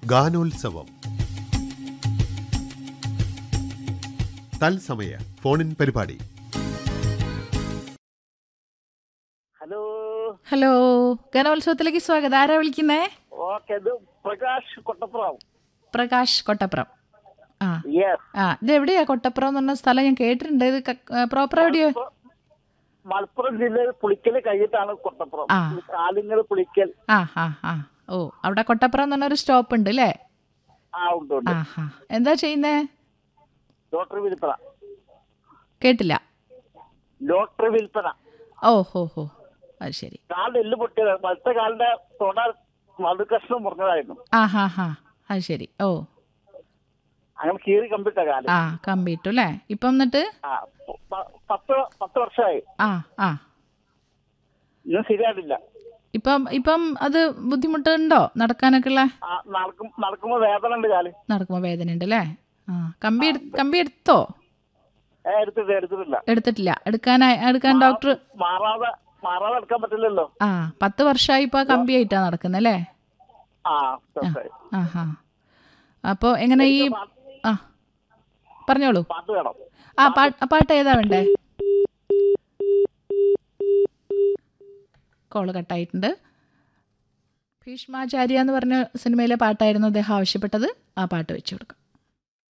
ഗാനോത്സവം തത്സമയ ഫോണിൻ പരിപാടി ഹലോ ഹലോ ഗാനോത്സവത്തിലേക്ക് സ്വാഗതം ആരാ വിളിക്കുന്നേ ഓക്കെ ഇത് പ്രകാശ് കൊട്ടപ്പുറം പ്രകാശ് കൊട്ടപ്പുറം ആ യെസ് ആ ഇത് എവിടെയാ കൊട്ടപ്പുറം എന്ന് പറഞ്ഞ സ്ഥലം ഞാൻ കേട്ടിട്ടുണ്ട് ഇത് പ്രോപ്പർ എവിടെയോ മലപ്പുറം ജില്ലയിൽ പുളിക്കൽ കഴിഞ്ഞിട്ടാണ് കൊട്ടപ്പുറം ആ. ആലിങ്ങൽ പുളിക്കൽ ആ ആ ആ ഓ അവിടെ കൊട്ടപ്പുറം എന്ന് പറഞ്ഞൊരു സ്റ്റോപ്പ് ഉണ്ട് അല്ലേ ആ ഉണ്ട് ഉണ്ട് ആ ഹാ എന്താ ചെയ്യുന്നേ ലോട്ടറി വിൽപ്പന കേട്ടില്ല ലോട്ടറി വിൽപ്പന ഓ ഹോ ഹോ അത് ശരി കാലിന്റെ എല്ല് പൊട്ടിയത് വലത്തെ കാലിന്റെ തൊട മധുകഷ്ണം മുറിഞ്ഞതായിരുന്നു ആ ഹാ ഹാ അത് ശരി ഓ അങ്ങനെ കീറി കമ്പിട്ട കാല് ആ കമ്പിട്ടു അല്ലേ ഇപ്പം എന്നിട്ട് ആ പ- പത്ത് പത്ത് വർഷമായി ആ ആ ഇന്നും ശരിയായിട്ടില്ല ഇപ്പം ഇപ്പം അത് ബുദ്ധിമുട്ടുണ്ടോ നടക്കാനൊക്കെ ഉള്ള ആ നടക്കും നടക്കുമ്പോ വേദന ഉണ്ട് കാല് നടക്കുമ്പോൾ വേദന ഉണ്ട് അല്ലേ ആ കമ്പി എടു- കമ്പി എടുത്തോ ഏ എടുത്തിട്ട് എടുത്തിട്ടില്ല എടുത്തിട്ടില്ല എടുക്കാനായി എടുക്കാൻ ഡോക്ടർ മാറാതെ മാറാതെ എടുക്കാൻ പറ്റില്ലല്ലോ ആ പത്ത് വർഷമായി ഇപ്പോൾ ആ കമ്പി ആയിട്ടാണ് നടക്കുന്നത് അല്ലേ ആ തീർച്ചയായും. ആ ഹാ അപ്പോൾ എങ്ങനെ ഈ ആ പറഞ്ഞോളൂ പാട്ട് വേണം ആ പാട്ട് ആ പാട്ട് ഏതാ വേണ്ടേ കോള് കട്ടായിട്ടുണ്ട് ഭീഷ്മാചാര്യ എന്ന് പറഞ്ഞ സിനിമയിലെ പാട്ടായിരുന്നു അദ്ദേഹം ആവശ്യപ്പെട്ടത് ആ പാട്ട് വെച്ചു കൊടുക്കാം